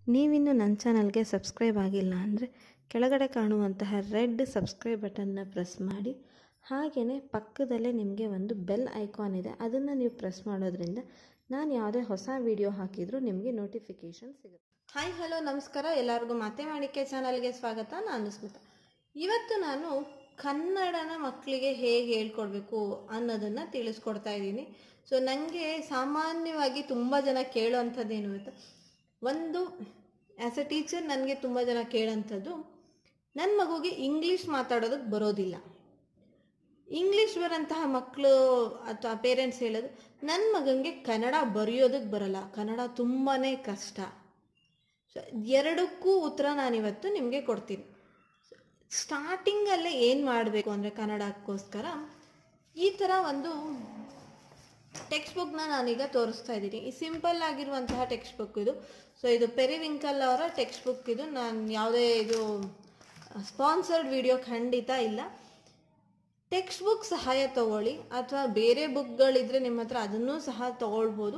ನೀವಿನ್ನು ನನ್ನ ಚಾನಲ್ಗೆ ಸಬ್ಸ್ಕ್ರೈಬ್ ಆಗಿಲ್ಲ ಅಂದರೆ ಕೆಳಗಡೆ ಕಾಣುವಂತಹ ರೆಡ್ ಸಬ್ಸ್ಕ್ರೈಬ್ ಬಟನ್ನ ಪ್ರೆಸ್ ಮಾಡಿ ಹಾಗೆಯೇ ಪಕ್ಕದಲ್ಲೇ ನಿಮಗೆ ಒಂದು ಬೆಲ್ ಐಕಾನ್ ಇದೆ ಅದನ್ನು ನೀವು ಪ್ರೆಸ್ ಮಾಡೋದ್ರಿಂದ ನಾನು ಯಾವುದೇ ಹೊಸ ವಿಡಿಯೋ ಹಾಕಿದರೂ ನಿಮಗೆ ನೋಟಿಫಿಕೇಷನ್ ಸಿಗುತ್ತೆ ಹಾಯ್ ಹಲೋ ನಮಸ್ಕಾರ ಎಲ್ಲರಿಗೂ ಮಾತೆ ಮಾಡಿಕೆ ಚಾನಲ್ಗೆ ಸ್ವಾಗತ ನಾನು ಸ್ಮಿತಾ ಇವತ್ತು ನಾನು ಕನ್ನಡನ ಮಕ್ಕಳಿಗೆ ಹೇಗೆ ಹೇಳ್ಕೊಡ್ಬೇಕು ಅನ್ನೋದನ್ನು ತಿಳಿಸ್ಕೊಡ್ತಾ ಇದ್ದೀನಿ ಸೊ ನನಗೆ ಸಾಮಾನ್ಯವಾಗಿ ತುಂಬ ಜನ ಕೇಳೋವಂಥದ್ದೇನು ಗೊತ್ತಾ ಒಂದು ಆ್ಯಸ್ ಎ ಟೀಚರ್ ನನಗೆ ತುಂಬ ಜನ ಕೇಳೋಂಥದ್ದು ನನ್ನ ಮಗುಗೆ ಇಂಗ್ಲೀಷ್ ಮಾತಾಡೋದಕ್ಕೆ ಬರೋದಿಲ್ಲ ಇಂಗ್ಲೀಷ್ ಬರೋಂತಹ ಮಕ್ಕಳು ಅಥವಾ ಪೇರೆಂಟ್ಸ್ ಹೇಳೋದು ನನ್ನ ಮಗನಿಗೆ ಕನ್ನಡ ಬರೆಯೋದಕ್ಕೆ ಬರಲ್ಲ ಕನ್ನಡ ತುಂಬಾ ಕಷ್ಟ ಸೊ ಎರಡಕ್ಕೂ ಉತ್ತರ ನಾನಿವತ್ತು ನಿಮಗೆ ಕೊಡ್ತೀನಿ ಸ್ಟಾರ್ಟಿಂಗಲ್ಲೇ ಏನು ಮಾಡಬೇಕು ಅಂದರೆ ಕನ್ನಡಕ್ಕೋಸ್ಕರ ಈ ಥರ ಒಂದು ಟೆಕ್ಸ್ಟ್ ಬುಕ್ನ ನಾನೀಗ ತೋರಿಸ್ತಾ ಇದ್ದೀನಿ ಈ ಸಿಂಪಲ್ ಆಗಿರುವಂತಹ ಟೆಕ್ಸ್ಟ್ ಬುಕ್ ಇದು ಸೊ ಇದು ಪೆರಿವಿಂಕಲ್ ಅವರ ಟೆಕ್ಸ್ಟ್ ಬುಕ್ ಇದು ನಾನು ಯಾವುದೇ ಇದು ಸ್ಪಾನ್ಸರ್ಡ್ ವಿಡಿಯೋ ಖಂಡಿತ ಇಲ್ಲ ಟೆಕ್ಸ್ಟ್ ಬುಕ್ ಸಹಾಯ ತಗೊಳ್ಳಿ ಅಥವಾ ಬೇರೆ ಬುಕ್ಗಳಿದ್ರೆ ನಿಮ್ಮ ಹತ್ರ ಅದನ್ನೂ ಸಹ ತಗೊಳ್ಬೋದು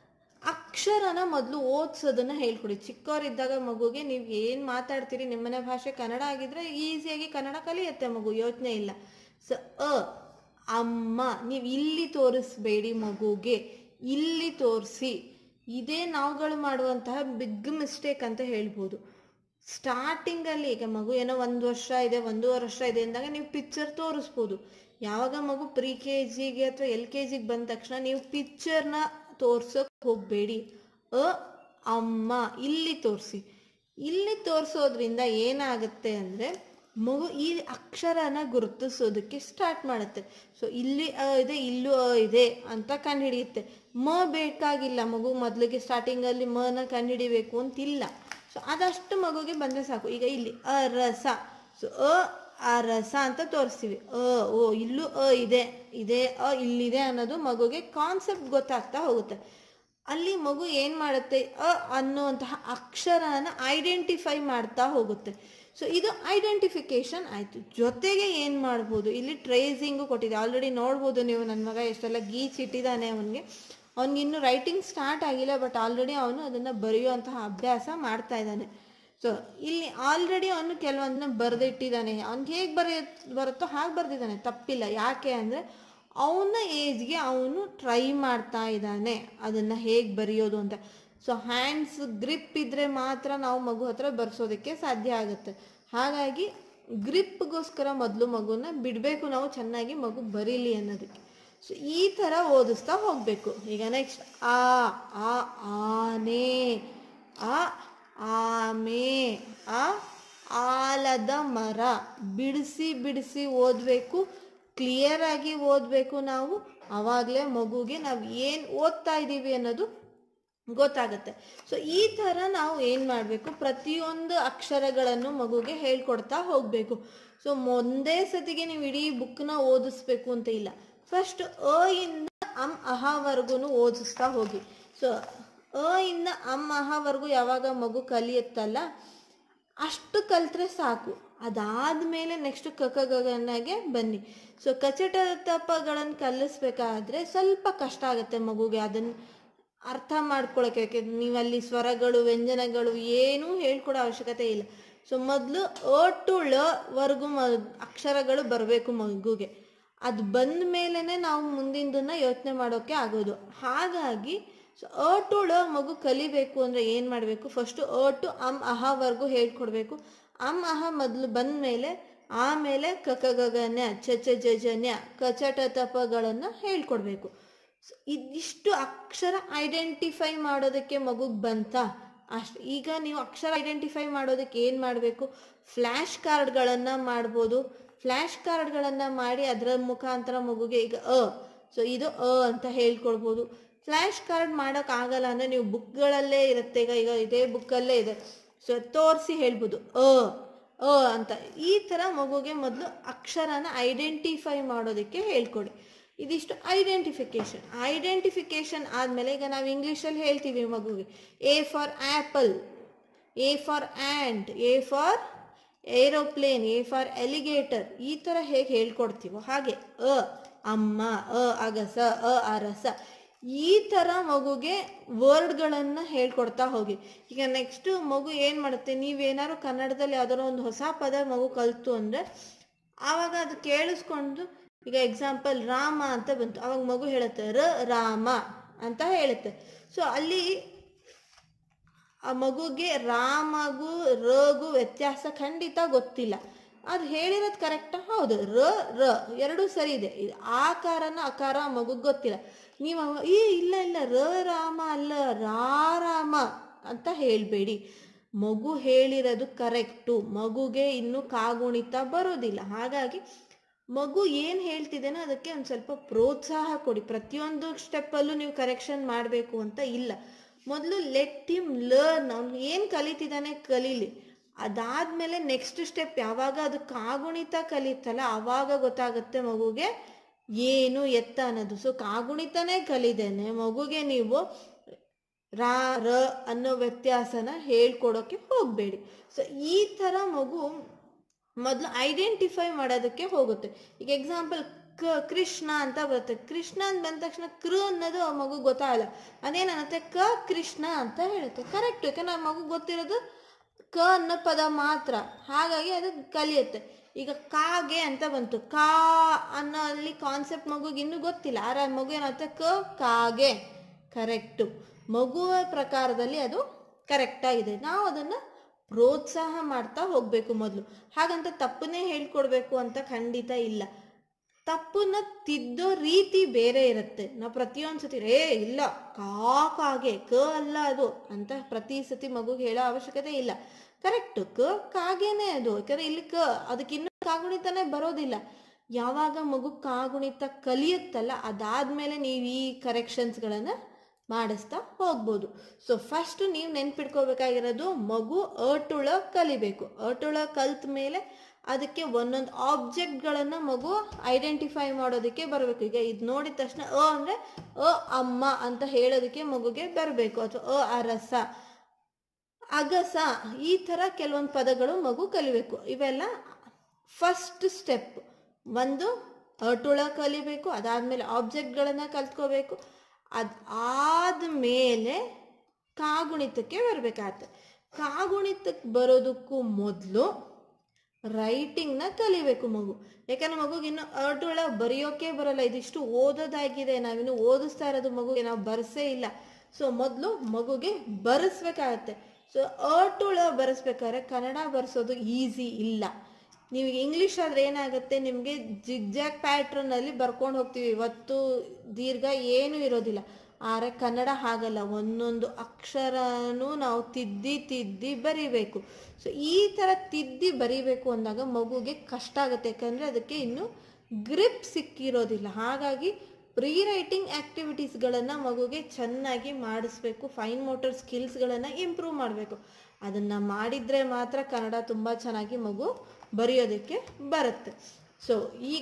ಅಕ್ಷರನ ಮೊದಲು ಓದಿಸೋದನ್ನ ಹೇಳ್ಕೊಡಿ ಚಿಕ್ಕವರಿದ್ದಾಗ ಮಗುಗೆ ನೀವು ಏನು ಮಾತಾಡ್ತೀರಿ ನಿಮ್ಮನೆ ಭಾಷೆ ಕನ್ನಡ ಆಗಿದ್ರೆ ಈಸಿಯಾಗಿ ಕನ್ನಡ ಕಲಿಯುತ್ತೆ ಮಗು ಯೋಚನೆ ಇಲ್ಲ ಸೊ ಅ ಅಮ್ಮ ನೀವು ಇಲ್ಲಿ ತೋರಿಸ್ಬೇಡಿ ಮಗುಗೆ ಇಲ್ಲಿ ತೋರಿಸಿ ಇದೇ ನಾವುಗಳು ಮಾಡುವಂತಹ ಬಿಗ್ ಮಿಸ್ಟೇಕ್ ಅಂತ ಹೇಳ್ಬೋದು ಸ್ಟಾರ್ಟಿಂಗಲ್ಲಿ ಈಗ ಮಗು ಏನೋ ಒಂದು ವರ್ಷ ಇದೆ ಒಂದೂವರೆ ವರ್ಷ ಇದೆ ಅಂದಾಗ ನೀವು ಪಿಕ್ಚರ್ ತೋರಿಸ್ಬೋದು ಯಾವಾಗ ಮಗು ಪ್ರಿ ಕೆ ಜಿಗೆ ಅಥವಾ ಎಲ್ ಕೆ ಜಿಗೆ ಬಂದ ತಕ್ಷಣ ನೀವು ಪಿಕ್ಚರ್ನ ತೋರ್ಸೋಕೆ ಹೋಗಬೇಡಿ ಅ ಅಮ್ಮ ಇಲ್ಲಿ ತೋರಿಸಿ ಇಲ್ಲಿ ತೋರಿಸೋದ್ರಿಂದ ಏನಾಗುತ್ತೆ ಅಂದರೆ ಮಗು ಈ ಅಕ್ಷರನ ಗುರುತಿಸೋದಕ್ಕೆ ಸ್ಟಾರ್ಟ್ ಮಾಡುತ್ತೆ ಸೊ ಇಲ್ಲಿ ಅ ಇದೆ ಇಲ್ಲೂ ಅ ಇದೆ ಅಂತ ಕಂಡುಹಿಡಿಯುತ್ತೆ ಮ ಬೇಕಾಗಿಲ್ಲ ಮಗು ಮೊದಲಿಗೆ ಸ್ಟಾರ್ಟಿಂಗಲ್ಲಿ ಮನ ಕಂಡುಹಿಡಿಬೇಕು ಅಂತಿಲ್ಲ ಸೊ ಅದಷ್ಟು ಮಗುಗೆ ಬಂದರೆ ಸಾಕು ಈಗ ಇಲ್ಲಿ ಅ ರಸ ಸೊ ಅ ಆ ರಸ ಅಂತ ತೋರಿಸ್ತೀವಿ ಅ ಓ ಇಲ್ಲೂ ಅ ಇದೆ ಇದೆ ಅ ಇಲ್ಲಿದೆ ಅನ್ನೋದು ಮಗುಗೆ ಕಾನ್ಸೆಪ್ಟ್ ಗೊತ್ತಾಗ್ತಾ ಹೋಗುತ್ತೆ ಅಲ್ಲಿ ಮಗು ಏನು ಮಾಡುತ್ತೆ ಅ ಅನ್ನುವಂತಹ ಅಕ್ಷರನ ಐಡೆಂಟಿಫೈ ಮಾಡ್ತಾ ಹೋಗುತ್ತೆ ಸೊ ಇದು ಐಡೆಂಟಿಫಿಕೇಶನ್ ಆಯಿತು ಜೊತೆಗೆ ಏನು ಮಾಡ್ಬೋದು ಇಲ್ಲಿ ಟ್ರೇಸಿಂಗು ಕೊಟ್ಟಿದೆ ಆಲ್ರೆಡಿ ನೋಡ್ಬೋದು ನೀವು ನನ್ನ ಮಗ ಎಷ್ಟೆಲ್ಲ ಗೀಚಿಟ್ಟಿದ್ದಾನೆ ಅವನಿಗೆ ಅವ್ನಿಗಿನ್ನೂ ರೈಟಿಂಗ್ ಸ್ಟಾರ್ಟ್ ಆಗಿಲ್ಲ ಬಟ್ ಆಲ್ರೆಡಿ ಅವನು ಅದನ್ನು ಬರೆಯುವಂತಹ ಅಭ್ಯಾಸ ಮಾಡ್ತಾ ಇದ್ದಾನೆ ಸೊ ಇಲ್ಲಿ ಆಲ್ರೆಡಿ ಅವನು ಕೆಲವೊಂದನ್ನ ಬರೆದಿಟ್ಟಿದ್ದಾನೆ ಅವ್ನಿಗೆ ಹೇಗೆ ಬರೆಯ ಬರುತ್ತೋ ಹಾಗೆ ಬರೆದಿದ್ದಾನೆ ತಪ್ಪಿಲ್ಲ ಯಾಕೆ ಅಂದರೆ ಅವನ ಏಜ್ಗೆ ಅವನು ಟ್ರೈ ಮಾಡ್ತಾ ಇದ್ದಾನೆ ಅದನ್ನು ಹೇಗೆ ಬರೆಯೋದು ಅಂತ ಸೊ ಹ್ಯಾಂಡ್ಸ್ ಗ್ರಿಪ್ ಇದ್ದರೆ ಮಾತ್ರ ನಾವು ಮಗು ಹತ್ರ ಬರ್ಸೋದಕ್ಕೆ ಸಾಧ್ಯ ಆಗುತ್ತೆ ಹಾಗಾಗಿ ಗ್ರಿಪ್ಗೋಸ್ಕರ ಮೊದಲು ಮಗುನ ಬಿಡಬೇಕು ನಾವು ಚೆನ್ನಾಗಿ ಮಗು ಬರೀಲಿ ಅನ್ನೋದಕ್ಕೆ ಸೊ ಈ ಥರ ಓದಿಸ್ತಾ ಹೋಗಬೇಕು ಈಗ ನೆಕ್ಸ್ಟ್ ಆ ಆ ಆನೆ ಆ ಆಮೆ ಆ ಆಲದ ಮರ ಬಿಡಿಸಿ ಬಿಡಿಸಿ ಓದಬೇಕು ಕ್ಲಿಯರ್ ಆಗಿ ಓದಬೇಕು ನಾವು ಆವಾಗಲೇ ಮಗುಗೆ ನಾವು ಏನು ಓದ್ತಾ ಇದ್ದೀವಿ ಅನ್ನೋದು ಗೊತ್ತಾಗುತ್ತೆ ಸೊ ಈ ಥರ ನಾವು ಏನು ಮಾಡಬೇಕು ಪ್ರತಿಯೊಂದು ಅಕ್ಷರಗಳನ್ನು ಮಗುಗೆ ಹೇಳ್ಕೊಡ್ತಾ ಹೋಗಬೇಕು ಸೊ ಒಂದೇ ಸತಿಗೆ ನೀವು ಇಡೀ ಬುಕ್ನ ಓದಿಸ್ಬೇಕು ಅಂತ ಇಲ್ಲ ಫಸ್ಟ್ ಅ ಇಂದ ಅಂ ಅಹವರೆಗೂ ಓದಿಸ್ತಾ ಹೋಗಿ ಸೊ ಅ ಇಂದ ಅಂ ಅಹವರೆಗೂ ಯಾವಾಗ ಮಗು ಕಲಿಯುತ್ತಲ್ಲ ಅಷ್ಟು ಕಲ್ತ್ರೆ ಸಾಕು ಅದಾದಮೇಲೆ ನೆಕ್ಸ್ಟ್ ಕಕ ಗಗನಗೆ ಬನ್ನಿ ಸೊ ಕಚಟ ತಪ್ಪಗಳನ್ನು ಕಲಿಸ್ಬೇಕಾದ್ರೆ ಸ್ವಲ್ಪ ಕಷ್ಟ ಆಗುತ್ತೆ ಮಗುಗೆ ಅದನ್ನು ಅರ್ಥ ಮಾಡ್ಕೊಳಕ್ಕೆ ಯಾಕೆಂದ್ರೆ ನೀವಲ್ಲಿ ಸ್ವರಗಳು ವ್ಯಂಜನಗಳು ಏನೂ ಹೇಳ್ಕೊಡೋ ಅವಶ್ಯಕತೆ ಇಲ್ಲ ಸೊ ಮೊದಲು ಅ ಟು ಳ ವರ್ಗು ಮ ಅಕ್ಷರಗಳು ಬರಬೇಕು ಮಗುಗೆ ಅದು ಬಂದ ಮೇಲೇ ನಾವು ಮುಂದಿಂದನ್ನ ಯೋಚನೆ ಮಾಡೋಕ್ಕೆ ಆಗೋದು ಹಾಗಾಗಿ ಸೊ ಅ ಟು ಳ ಮಗು ಕಲಿಬೇಕು ಅಂದರೆ ಏನು ಮಾಡಬೇಕು ಫಸ್ಟು ಅ ಟು ಅಮ್ ಅಹವರೆಗೂ ಹೇಳ್ಕೊಡ್ಬೇಕು ಅಮ್ ಅಹ ಮೊದಲು ಬಂದ ಮೇಲೆ ಆಮೇಲೆ ಕಕ ಗಗನ್ಯ ಚ ಚ ಜ ಜನ್ಯ ಕಚಟ ತಪಗಳನ್ನು ಹೇಳ್ಕೊಡ್ಬೇಕು ಇದಿಷ್ಟು ಅಕ್ಷರ ಐಡೆಂಟಿಫೈ ಮಾಡೋದಕ್ಕೆ ಮಗುಗೆ ಬಂತ ಅಷ್ಟು ಈಗ ನೀವು ಅಕ್ಷರ ಐಡೆಂಟಿಫೈ ಮಾಡೋದಕ್ಕೆ ಏನು ಮಾಡಬೇಕು ಫ್ಲ್ಯಾಶ್ ಕಾರ್ಡ್ಗಳನ್ನು ಮಾಡ್ಬೋದು ಫ್ಲ್ಯಾಶ್ ಕಾರ್ಡ್ಗಳನ್ನು ಮಾಡಿ ಅದರ ಮುಖಾಂತರ ಮಗುಗೆ ಈಗ ಅ ಸೊ ಇದು ಅ ಅಂತ ಹೇಳ್ಕೊಡ್ಬೋದು ಫ್ಲ್ಯಾಶ್ ಕಾರ್ಡ್ ಮಾಡೋಕ್ಕಾಗಲ್ಲ ಅಂದರೆ ನೀವು ಬುಕ್ಗಳಲ್ಲೇ ಇರುತ್ತೆ ಈಗ ಈಗ ಇದೇ ಬುಕ್ಕಲ್ಲೇ ಇದೆ ಸೊ ತೋರಿಸಿ ಹೇಳ್ಬೋದು ಅ ಅ ಅಂತ ಈ ಥರ ಮಗುಗೆ ಮೊದಲು ಅಕ್ಷರನ ಐಡೆಂಟಿಫೈ ಮಾಡೋದಕ್ಕೆ ಹೇಳ್ಕೊಡಿ ಇದಿಷ್ಟು ಐಡೆಂಟಿಫಿಕೇಶನ್ ಐಡೆಂಟಿಫಿಕೇಶನ್ ಆದಮೇಲೆ ಈಗ ನಾವು ಇಂಗ್ಲೀಷಲ್ಲಿ ಹೇಳ್ತೀವಿ ಮಗುಗೆ A for apple A for ant A for aeroplane A for alligator ಈ ಥರ ಹೇಗೆ ಹೇಳ್ಕೊಡ್ತೀವೋ ಹಾಗೆ ಅ ಅಮ್ಮ ಅ ಅಗಸ ಅ ಅರಸ ಈ ಥರ ಮಗುಗೆ ವರ್ಡ್ಗಳನ್ನು ಹೇಳ್ಕೊಡ್ತಾ ಹೋಗಿ ಈಗ ನೆಕ್ಸ್ಟ್ ಮಗು ಏನು ಮಾಡುತ್ತೆ ನೀವೇನಾದ್ರು ಕನ್ನಡದಲ್ಲಿ ಯಾವ್ದಾದ್ರು ಒಂದು ಹೊಸ ಪದ ಮಗು ಕಲ್ತು ಅಂದರೆ ಆವಾಗ ಅದು ಕೇಳಿಸ್ಕೊಂಡು ಈಗ ಎಕ್ಸಾಂಪಲ್ ರಾಮ ಅಂತ ಬಂತು ಅವಾಗ ಮಗು ಹೇಳುತ್ತೆ ರ ರಾಮ ಅಂತ ಹೇಳುತ್ತೆ ಸೊ ಅಲ್ಲಿ ಆ ಮಗುಗೆ ರಾಮಗೂ ರಗೂ ವ್ಯತ್ಯಾಸ ಖಂಡಿತ ಗೊತ್ತಿಲ್ಲ ಅದು ಹೇಳಿರೋದು ಕರೆಕ್ಟಾ ಹೌದು ರ ರ ಎರಡೂ ಸರಿ ಇದೆ ಇದು ಆಕಾರನ ಅಕಾರ ಮಗುಗೆ ಗೊತ್ತಿಲ್ಲ ನೀವು ಅವ- ಈ ಇಲ್ಲ ಇಲ್ಲ ರ ರಾಮ ಅಲ್ಲ ರಾ ರಾಮ ಅಂತ ಹೇಳಬೇಡಿ ಮಗು ಹೇಳಿರೋದು ಕರೆಕ್ಟು ಮಗುಗೆ ಇನ್ನು ಕಾಗುಣಿತ ಬರೋದಿಲ್ಲ ಹಾಗಾಗಿ ಮಗು ಏನು ಹೇಳ್ತಿದ್ದೇನೋ ಅದಕ್ಕೆ ಒಂದು ಸ್ವಲ್ಪ ಪ್ರೋತ್ಸಾಹ ಕೊಡಿ ಪ್ರತಿಯೊಂದು ಸ್ಟೆಪ್ಪಲ್ಲೂ ನೀವು ಕರೆಕ್ಷನ್ ಮಾಡಬೇಕು ಅಂತ ಇಲ್ಲ ಮೊದಲು ಲೆಟ್ ಹಿಮ್ ಲರ್ನ್ ಅವ್ನು ಏನು ಕಲಿತಿದ್ದಾನೆ ಕಲೀಲಿ ಅದಾದ್ಮೇಲೆ ನೆಕ್ಸ್ಟ್ ಸ್ಟೆಪ್ ಯಾವಾಗ ಅದು ಕಾಗುಣಿತ ಕಲಿತಲ್ಲ ಆವಾಗ ಗೊತ್ತಾಗುತ್ತೆ ಮಗುಗೆ ಏನು ಎತ್ತ ಅನ್ನೋದು ಸೊ ಕಾಗುಣಿತನೇ ಕಲಿದೇನೆ ಮಗುಗೆ ನೀವು ರಾ ರ ಅನ್ನೋ ವ್ಯತ್ಯಾಸನ ಹೇಳ್ಕೊಡೋಕೆ ಹೋಗಬೇಡಿ ಸೊ ಈ ಥರ ಮಗು ಮೊದಲು ಐಡೆಂಟಿಫೈ ಮಾಡೋದಕ್ಕೆ ಹೋಗುತ್ತೆ ಈಗ ಎಕ್ಸಾಂಪಲ್ ಕ ಕೃಷ್ಣ ಅಂತ ಬರುತ್ತೆ ಕೃಷ್ಣ ಅಂತ ಬಂದ ತಕ್ಷಣ ಕೃ ಅನ್ನೋದು ಆ ಮಗು ಗೊತ್ತಾಗಲ್ಲ ಅದೇನತ್ತೆ ಕ ಕೃಷ್ಣ ಅಂತ ಹೇಳುತ್ತೆ ಕರೆಕ್ಟ್ ಯಾಕಂದ್ರೆ ಆ ಮಗು ಗೊತ್ತಿರೋದು ಕ ಅನ್ನೋ ಪದ ಮಾತ್ರ ಹಾಗಾಗಿ ಅದು ಕಲಿಯುತ್ತೆ ಈಗ ಕಾಗೆ ಅಂತ ಬಂತು ಕಾ ಅನ್ನೋ ಅಲ್ಲಿ ಕಾನ್ಸೆಪ್ಟ್ ಮಗುಗೆ ಇನ್ನೂ ಗೊತ್ತಿಲ್ಲ ಆದ್ರೆ ಆ ಮಗು ಏನಾಗುತ್ತೆ ಕ ಕಾಗೆ ಕರೆಕ್ಟು ಮಗುವ ಪ್ರಕಾರದಲ್ಲಿ ಅದು ಕರೆಕ್ಟಾಗಿದೆ ನಾವು ಅದನ್ನು ಪ್ರೋತ್ಸಾಹ ಮಾಡ್ತಾ ಹೋಗಬೇಕು ಮೊದಲು ಹಾಗಂತ ತಪ್ಪನ್ನೇ ಹೇಳ್ಕೊಡ್ಬೇಕು ಅಂತ ಖಂಡಿತ ಇಲ್ಲ ತಪ್ಪನ್ನ ತಿದ್ದೋ ರೀತಿ ಬೇರೆ ಇರುತ್ತೆ ನಾವು ಪ್ರತಿಯೊಂದು ಸತಿ ಏ ಇಲ್ಲ ಕಾ ಕಾಗೆ ಕ ಅಲ್ಲ ಅದು ಅಂತ ಪ್ರತಿ ಸತಿ ಮಗುಗೆ ಹೇಳೋ ಅವಶ್ಯಕತೆ ಇಲ್ಲ ಕರೆಕ್ಟ್ ಕ ಕಾಗೇನೆ ಅದು ಯಾಕಂದ್ರೆ ಇಲ್ಲಿ ಕ ಅದಕ್ಕೆ ಇನ್ನೂ ಕಾಗುಣಿತನೇ ಬರೋದಿಲ್ಲ ಯಾವಾಗ ಮಗು ಕಾಗುಣಿತ ಕಲಿಯುತ್ತಲ್ಲ ಅದಾದ್ಮೇಲೆ ನೀವು ಈ ಕರೆಕ್ಷನ್ಸ್ಗಳನ್ನು ಮಾಡಿಸ್ತಾ ಹೋಗ್ಬೋದು ಸೊ ಫಸ್ಟ್ ನೀವು ನೆನ್ಪಿಟ್ಕೋಬೇಕಾಗಿರೋದು ಮಗು ಅಟುಳ ಕಲಿಬೇಕು ಅಟುಳ ಕಲ್ತ ಮೇಲೆ ಅದಕ್ಕೆ ಒಂದೊಂದು ಆಬ್ಜೆಕ್ಟ್ಗಳನ್ನು ಮಗು ಐಡೆಂಟಿಫೈ ಮಾಡೋದಕ್ಕೆ ಬರಬೇಕು ಈಗ ಇದು ನೋಡಿದ ತಕ್ಷಣ ಅ ಅಂದರೆ ಅ ಅಮ್ಮ ಅಂತ ಹೇಳೋದಕ್ಕೆ ಮಗುಗೆ ಬರಬೇಕು ಅಥವಾ ಅ ಅರಸ ಅಗಸ ಈ ಥರ ಕೆಲವೊಂದು ಪದಗಳು ಮಗು ಕಲಿಬೇಕು ಇವೆಲ್ಲ ಫಸ್ಟ್ ಸ್ಟೆಪ್ ಒಂದು ಅಟುಳ ಕಲಿಬೇಕು ಅದಾದಮೇಲೆ ಆಬ್ಜೆಕ್ಟ್ಗಳನ್ನು ಕಲ್ತ್ಕೋಬೇಕು ಅದು ಆದಮೇಲೆ ಕಾಗುಣಿತಕ್ಕೆ ಬರಬೇಕಾಗತ್ತೆ ಕಾಗುಣಿತಕ್ಕೆ ಬರೋದಕ್ಕೂ ಮೊದಲು ರೈಟಿಂಗ್ನ ಕಲಿಬೇಕು ಮಗು ಯಾಕಂದ್ರೆ ಮಗುಗೆ ಇನ್ನು ಅಟುಳ ಬರೆಯೋಕೆ ಬರಲ್ಲ ಇದಿಷ್ಟು ಓದೋದಾಗಿದೆ ನಾವಿನ್ನು ಓದಿಸ್ತಾ ಇರೋದು ಮಗುಗೆ ನಾವು ಬರ್ಸೇ ಇಲ್ಲ ಸೊ ಮೊದಲು ಮಗುಗೆ ಬರೆಸ್ಬೇಕಾಗತ್ತೆ ಸೊ ಅಟುಳ ಬರೆಸ್ಬೇಕಾದ್ರೆ ಕನ್ನಡ ಬರ್ಸೋದು ಈಸಿ ಇಲ್ಲ ನೀವು ಇಂಗ್ಲೀಷ್ ಆದ್ರೆ ಏನಾಗುತ್ತೆ ನಿಮಗೆ ಜಿಗ್ಜಾಗ್ ಪ್ಯಾಟ್ರನಲ್ಲಿ ಬರ್ಕೊಂಡು ಹೋಗ್ತೀವಿ ಇವತ್ತು ದೀರ್ಘ ಏನೂ ಇರೋದಿಲ್ಲ ಆದರೆ ಕನ್ನಡ ಹಾಗಲ್ಲ ಒಂದೊಂದು ಅಕ್ಷರನೂ ನಾವು ತಿದ್ದಿ ತಿದ್ದಿ ಬರಿಬೇಕು ಸೊ ಈ ಥರ ತಿದ್ದಿ ಬರಿಬೇಕು ಅಂದಾಗ ಮಗುಗೆ ಕಷ್ಟ ಆಗುತ್ತೆ ಯಾಕಂದರೆ ಅದಕ್ಕೆ ಇನ್ನು ಗ್ರಿಪ್ ಸಿಕ್ಕಿರೋದಿಲ್ಲ ಹಾಗಾಗಿ ಪ್ರೀ ರೈಟಿಂಗ್ ಆ್ಯಕ್ಟಿವಿಟೀಸ್ಗಳನ್ನು ಮಗುಗೆ ಚೆನ್ನಾಗಿ ಮಾಡಿಸ್ಬೇಕು ಫೈನ್ ಮೋಟರ್ ಸ್ಕಿಲ್ಸ್ಗಳನ್ನು ಇಂಪ್ರೂವ್ ಮಾಡಬೇಕು ಅದನ್ನು ಮಾಡಿದರೆ ಮಾತ್ರ ಕನ್ನಡ ತುಂಬ ಚೆನ್ನಾಗಿ ಮಗು ಬರೆಯೋದಕ್ಕೆ ಬರುತ್ತೆ ಸೊ ಈಗ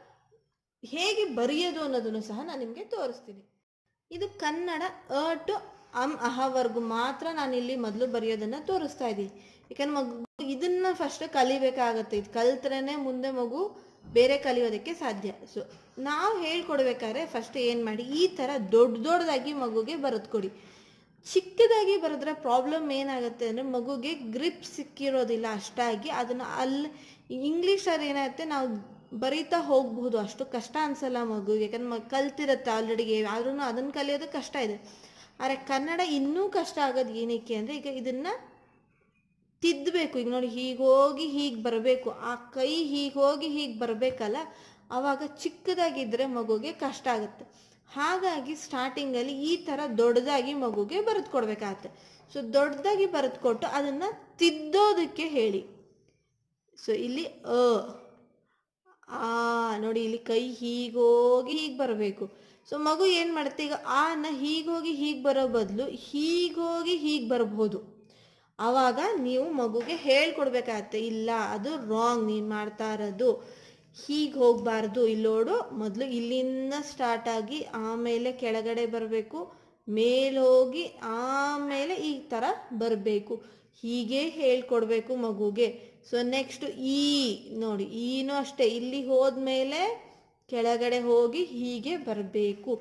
ಹೇಗೆ ಬರೆಯೋದು ಅನ್ನೋದನ್ನು ಸಹ ನಾನು ನಿಮಗೆ ತೋರಿಸ್ತೀನಿ ಇದು ಕನ್ನಡ ಅ ಟು ಅಮ್ ಅಹವರೆಗೂ ಮಾತ್ರ ನಾನು ಇಲ್ಲಿ ಮೊದಲು ಬರೆಯೋದನ್ನು ತೋರಿಸ್ತಾ ಇದ್ದೀನಿ ಯಾಕಂದ್ರೆ ಮಗು ಇದನ್ನ ಫಸ್ಟ್ ಕಲಿಬೇಕಾಗತ್ತೆ ಇದು ಕಲ್ತ್ರೇನೆ ಮುಂದೆ ಮಗು ಬೇರೆ ಕಲಿಯೋದಕ್ಕೆ ಸಾಧ್ಯ ಸೊ ನಾವು ಹೇಳ್ಕೊಡ್ಬೇಕಾದ್ರೆ ಫಸ್ಟ್ ಏನು ಮಾಡಿ ಈ ಥರ ದೊಡ್ಡ ದೊಡ್ಡದಾಗಿ ಮಗುಗೆ ಬರೆದು ಕೊಡಿ ಚಿಕ್ಕದಾಗಿ ಬರೆದ್ರೆ ಪ್ರಾಬ್ಲಮ್ ಏನಾಗುತ್ತೆ ಅಂದರೆ ಮಗುಗೆ ಗ್ರಿಪ್ ಸಿಕ್ಕಿರೋದಿಲ್ಲ ಅಷ್ಟಾಗಿ ಅದನ್ನು ಅಲ್ಲಿ ಇಂಗ್ಲೀಷಲ್ಲಿ ಏನಾಗುತ್ತೆ ನಾವು ಬರೀತಾ ಹೋಗ್ಬಹುದು ಅಷ್ಟು ಕಷ್ಟ ಅನ್ಸಲ್ಲ ಮಗುಗೆ ಯಾಕಂದ್ರೆ ಮಗು ಕಲ್ತಿರುತ್ತೆ ಆಲ್ರೆಡಿ ಆದ್ರೂ ಅದನ್ನು ಕಲಿಯೋದು ಕಷ್ಟ ಇದೆ ಆದರೆ ಕನ್ನಡ ಇನ್ನೂ ಕಷ್ಟ ಆಗೋದು ಏನಕ್ಕೆ ಅಂದರೆ ಈಗ ಇದನ್ನು ತಿದ್ದಬೇಕು ಈಗ ನೋಡಿ ಹೀಗೆ ಹೋಗಿ ಹೀಗೆ ಬರಬೇಕು ಆ ಕೈ ಹೀಗೆ ಹೋಗಿ ಹೀಗೆ ಬರಬೇಕಲ್ಲ ಆವಾಗ ಚಿಕ್ಕದಾಗಿದ್ದರೆ ಮಗುಗೆ ಕಷ್ಟ ಆಗುತ್ತೆ ಹಾಗಾಗಿ ಸ್ಟಾರ್ಟಿಂಗಲ್ಲಿ ಈ ಥರ ದೊಡ್ಡದಾಗಿ ಮಗುಗೆ ಬರೆದು ಕೊಡಬೇಕಾಗತ್ತೆ ಸೊ ದೊಡ್ಡದಾಗಿ ಬರೆದು ಕೊಟ್ಟು ಅದನ್ನು ತಿದ್ದೋದಕ್ಕೆ ಹೇಳಿ ಸೊ ಇಲ್ಲಿ ಅ ಆ ನೋಡಿ ಇಲ್ಲಿ ಕೈ ಹೀಗೋಗಿ ಹೀಗೆ ಬರಬೇಕು ಸೊ ಮಗು ಏನು ಮಾಡುತ್ತೆ ಈಗ ಆನ ಹೀಗೋಗಿ ಹೀಗೆ ಬರೋ ಬದಲು ಹೀಗೋಗಿ ಹೀಗೆ ಬರಬಹುದು ಆವಾಗ ನೀವು ಮಗುಗೆ ಹೇಳ್ಕೊಡ್ಬೇಕಾಗತ್ತೆ ಇಲ್ಲ ಅದು ರಾಂಗ್ ನೀನು ಮಾಡ್ತಾ ಇರೋದು ಹೀಗೆ ಹೋಗಬಾರ್ದು ಇಲ್ಲೋಡು ಮೊದಲು ಇಲ್ಲಿಂದ ಸ್ಟಾರ್ಟ್ ಆಗಿ ಆಮೇಲೆ ಕೆಳಗಡೆ ಬರಬೇಕು ಮೇಲೆ ಹೋಗಿ ಆಮೇಲೆ ಈ ಥರ ಬರಬೇಕು ಹೀಗೆ ಹೇಳ್ಕೊಡ್ಬೇಕು ಮಗುಗೆ ಸೊ ನೆಕ್ಸ್ಟ್ ಈ ನೋಡಿ ಈನೂ ಅಷ್ಟೇ ಇಲ್ಲಿ ಹೋದ್ಮೇಲೆ ಕೆಳಗಡೆ ಹೋಗಿ ಹೀಗೆ ಬರಬೇಕು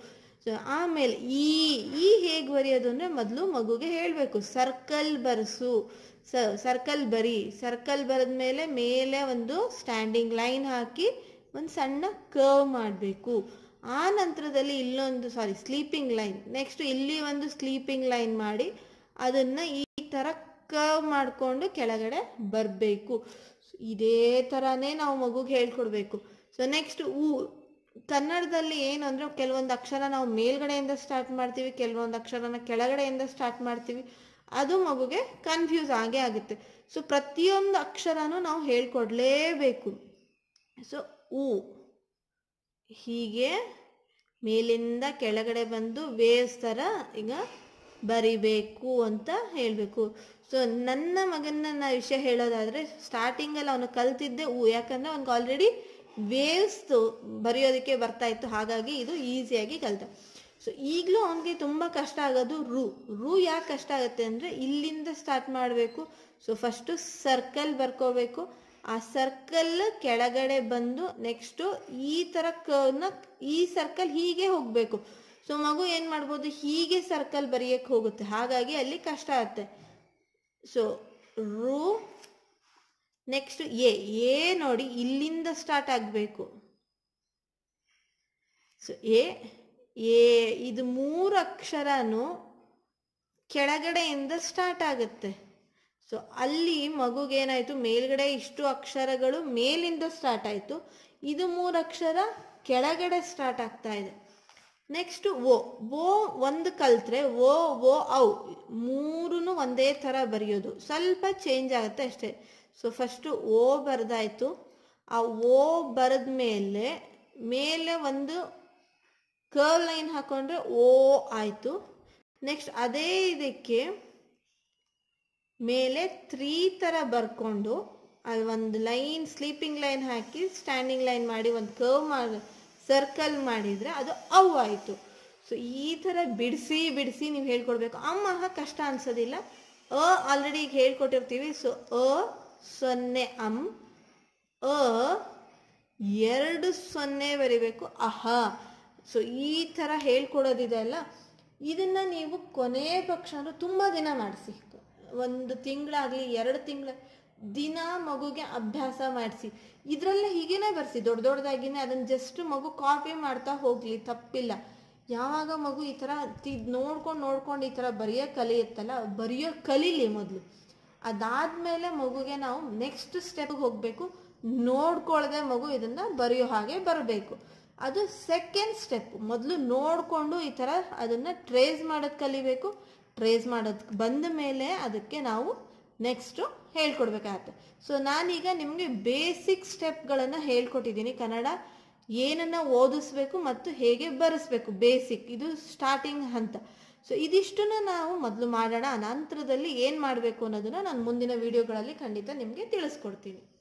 ಸೊ ಆಮೇಲೆ ಈ ಈ ಹೇಗೆ ಬರೆಯೋದು ಅಂದರೆ ಮೊದಲು ಮಗುಗೆ ಹೇಳಬೇಕು ಸರ್ಕಲ್ ಬರೆಸು ಸರ್ಕಲ್ ಬರಿ ಸರ್ಕಲ್ ಬರೆದ್ಮೇಲೆ ಮೇಲೆ ಒಂದು ಸ್ಟ್ಯಾಂಡಿಂಗ್ ಲೈನ್ ಹಾಕಿ ಒಂದು ಸಣ್ಣ ಕರ್ವ್ ಮಾಡಬೇಕು ಆ ನಂತರದಲ್ಲಿ ಇಲ್ಲೊಂದು ಸಾರಿ ಸ್ಲೀಪಿಂಗ್ ಲೈನ್ ನೆಕ್ಸ್ಟ್ ಇಲ್ಲಿ ಒಂದು ಸ್ಲೀಪಿಂಗ್ ಲೈನ್ ಮಾಡಿ ಅದನ್ನ ಈ ಥರ ಕರ್ವ್ ಮಾಡಿಕೊಂಡು ಕೆಳಗಡೆ ಬರಬೇಕು ಇದೇ ಥರನೇ ನಾವು ಮಗುಗೆ ಹೇಳ್ಕೊಡ್ಬೇಕು ಸೊ ನೆಕ್ಸ್ಟ್ ಊ ಕನ್ನಡದಲ್ಲಿ ಏನು ಅಂದರೆ ಕೆಲವೊಂದು ಅಕ್ಷರ ನಾವು ಮೇಲ್ಗಡೆಯಿಂದ ಸ್ಟಾರ್ಟ್ ಮಾಡ್ತೀವಿ ಕೆಲವೊಂದು ಅಕ್ಷರನ ಕೆಳಗಡೆಯಿಂದ ಸ್ಟಾರ್ಟ್ ಮಾಡ್ತೀವಿ ಅದು ಮಗುಗೆ ಕನ್ಫ್ಯೂಸ್ ಆಗೇ ಆಗುತ್ತೆ ಸೊ ಪ್ರತಿಯೊಂದು ಅಕ್ಷರನೂ ನಾವು ಹೇಳ್ಕೊಡ್ಲೇಬೇಕು ಸೊ ಊ ಹೀಗೆ ಮೇಲಿಂದ ಕೆಳಗಡೆ ಬಂದು ವೇವ್ಸ್ ಥರ ಈಗ ಬರಿಬೇಕು ಅಂತ ಹೇಳಬೇಕು ಸೊ ನನ್ನ ಮಗನ ನಾ ವಿಷಯ ಹೇಳೋದಾದರೆ ಸ್ಟಾರ್ಟಿಂಗಲ್ಲಿ ಅವನು ಕಲ್ತಿದ್ದೆ ಊ ಯಾಕಂದರೆ ಅವ್ನಿಗೆ ಆಲ್ರೆಡಿ ವೇವ್ಸ್ ಬರೆಯೋದಕ್ಕೆ ಬರ್ತಾ ಇತ್ತು ಹಾಗಾಗಿ ಇದು ಈಸಿಯಾಗಿ ಕಲ್ತ ಸೊ ಈಗಲೂ ಅವನಿಗೆ ತುಂಬ ಕಷ್ಟ ಆಗೋದು ರು ರು ಯಾಕೆ ಕಷ್ಟ ಆಗುತ್ತೆ ಅಂದರೆ ಇಲ್ಲಿಂದ ಸ್ಟಾರ್ಟ್ ಮಾಡಬೇಕು ಸೊ ಫಸ್ಟು ಸರ್ಕಲ್ ಬರ್ಕೋಬೇಕು ಆ ಸರ್ಕಲ್ ಕೆಳಗಡೆ ಬಂದು ನೆಕ್ಸ್ಟು ಈ ಥರ ಕರ್ವ್ನ ಈ ಸರ್ಕಲ್ ಹೀಗೆ ಹೋಗಬೇಕು ಸೊ ಮಗು ಏನು ಮಾಡ್ಬೋದು ಹೀಗೆ ಸರ್ಕಲ್ ಬರೆಯಕ್ಕೆ ಹೋಗುತ್ತೆ ಹಾಗಾಗಿ ಅಲ್ಲಿ ಕಷ್ಟ ಆಗುತ್ತೆ ಸೊ ರು ನೆಕ್ಸ್ಟ್ ಎ ಎ ನೋಡಿ ಇಲ್ಲಿಂದ ಸ್ಟಾರ್ಟ್ ಆಗಬೇಕು ಸೊ ಎ ಎ ಇದು ಮೂರು ಅಕ್ಷರನು ಕೆಳಗಡೆಯಿಂದ ಸ್ಟಾರ್ಟ್ ಆಗುತ್ತೆ ಸೊ ಅಲ್ಲಿ ಮಗುಗೇನಾಯಿತು ಮೇಲ್ಗಡೆ ಇಷ್ಟು ಅಕ್ಷರಗಳು ಮೇಲಿಂದ ಸ್ಟಾರ್ಟ್ ಆಯಿತು ಇದು ಮೂರು ಅಕ್ಷರ ಕೆಳಗಡೆ ಸ್ಟಾರ್ಟ್ ಆಗ್ತಾ ಇದೆ ನೆಕ್ಸ್ಟ್ ಓ ಓ ಒಂದು ಕಲ್ತ್ರೆ ಓ ಓ ಔ ಮೂರೂ ಒಂದೇ ಥರ ಬರೆಯೋದು ಸ್ವಲ್ಪ ಚೇಂಜ್ ಆಗುತ್ತೆ ಅಷ್ಟೇ ಸೊ ಫಸ್ಟು ಓ ಬರೆದಾಯ್ತು ಆ ಓ ಬರೆದ ಮೇಲೆ ಮೇಲೆ ಒಂದು ಕರ್ವ್ ಲೈನ್ ಹಾಕೊಂಡ್ರೆ ಓ ಆಯಿತು ನೆಕ್ಸ್ಟ್ ಅದೇ ಇದಕ್ಕೆ ಮೇಲೆ ತ್ರೀ ಥರ ಬರ್ಕೊಂಡು ಅಲ್ಲಿ ಒಂದು ಲೈನ್ ಸ್ಲೀಪಿಂಗ್ ಲೈನ್ ಹಾಕಿ ಸ್ಟ್ಯಾಂಡಿಂಗ್ ಲೈನ್ ಮಾಡಿ ಒಂದು ಕರ್ವ್ ಮಾಡಿ ಸರ್ಕಲ್ ಮಾಡಿದರೆ ಅದು ಅವು ಆಯಿತು ಸೊ ಈ ಥರ ಬಿಡಿಸಿ ಬಿಡಿಸಿ ನೀವು ಹೇಳ್ಕೊಡ್ಬೇಕು ಅಮ್ಮ ಕಷ್ಟ ಅನ್ಸೋದಿಲ್ಲ ಅ ಆಲ್ರೆಡಿ ಈಗ ಹೇಳ್ಕೊಟ್ಟಿರ್ತೀವಿ ಸೊ ಅ ಸೊನ್ನೆ ಅಂ ಅ ಎರಡು ಸೊನ್ನೆ ಬರಿಬೇಕು ಅಹ ಸೊ ಈ ಥರ ಹೇಳ್ಕೊಡೋದಿದೆ ಅಲ್ಲ ಇದನ್ನ ನೀವು ಕೊನೆ ಪಕ್ಷ ಅಂದ್ರೆ ತುಂಬ ದಿನ ಮಾಡಿಸಿ ಒಂದು ತಿಂಗಳಾಗಲಿ ಎರಡು ತಿಂಗಳ ದಿನ ಮಗುಗೆ ಅಭ್ಯಾಸ ಮಾಡಿಸಿ ಇದರಲ್ಲೇ ಹೀಗೇನೆ ಬರ್ಸಿ ದೊಡ್ಡ ದೊಡ್ಡದಾಗಿನೇ ಅದನ್ನ ಜಸ್ಟ್ ಮಗು ಕಾಪಿ ಮಾಡ್ತಾ ಹೋಗ್ಲಿ ತಪ್ಪಿಲ್ಲ ಯಾವಾಗ ಮಗು ಈ ಥರ ನೋಡ್ಕೊಂಡು ನೋಡ್ಕೊಂಡು ಈ ಥರ ಬರೆಯೋ ಕಲಿಯುತ್ತಲ್ಲ ಬರೆಯೋ ಕಲೀಲಿ ಮೊದಲು ಅದಾದ್ಮೇಲೆ ಮಗುಗೆ ನಾವು ನೆಕ್ಸ್ಟ್ ಸ್ಟೆಪ್ಗೆ ಹೋಗಬೇಕು ನೋಡ್ಕೊಳ್ದೆ ಮಗು ಇದನ್ನ ಬರೆಯೋ ಹಾಗೆ ಬರಬೇಕು ಅದು ಸೆಕೆಂಡ್ ಸ್ಟೆಪ್ ಮೊದಲು ನೋಡಿಕೊಂಡು ಈ ಥರ ಅದನ್ನು ಟ್ರೇಸ್ ಮಾಡೋದು ಕಲಿಬೇಕು ಟ್ರೇಸ್ ಮಾಡೋದಕ್ಕೆ ಬಂದ ಮೇಲೆ ಅದಕ್ಕೆ ನಾವು ನೆಕ್ಸ್ಟು ಹೇಳ್ಕೊಡ್ಬೇಕಾಗತ್ತೆ ಸೊ ನಾನೀಗ ನಿಮಗೆ ಬೇಸಿಕ್ ಸ್ಟೆಪ್ಗಳನ್ನು ಹೇಳ್ಕೊಟ್ಟಿದ್ದೀನಿ ಕನ್ನಡ ಏನನ್ನ ಓದಿಸ್ಬೇಕು ಮತ್ತು ಹೇಗೆ ಬರೆಸ್ಬೇಕು ಬೇಸಿಕ್ ಇದು ಸ್ಟಾರ್ಟಿಂಗ್ ಹಂತ ಸೊ ಇದಿಷ್ಟನ್ನು ನಾವು ಮೊದಲು ಮಾಡೋಣ ನಂತರದಲ್ಲಿ ಏನು ಮಾಡಬೇಕು ಅನ್ನೋದನ್ನ ನಾನು ಮುಂದಿನ ವಿಡಿಯೋಗಳಲ್ಲಿ ಖಂಡಿತ ನಿಮಗೆ ತಿಳಿಸ್ಕೊಡ್ತೀನಿ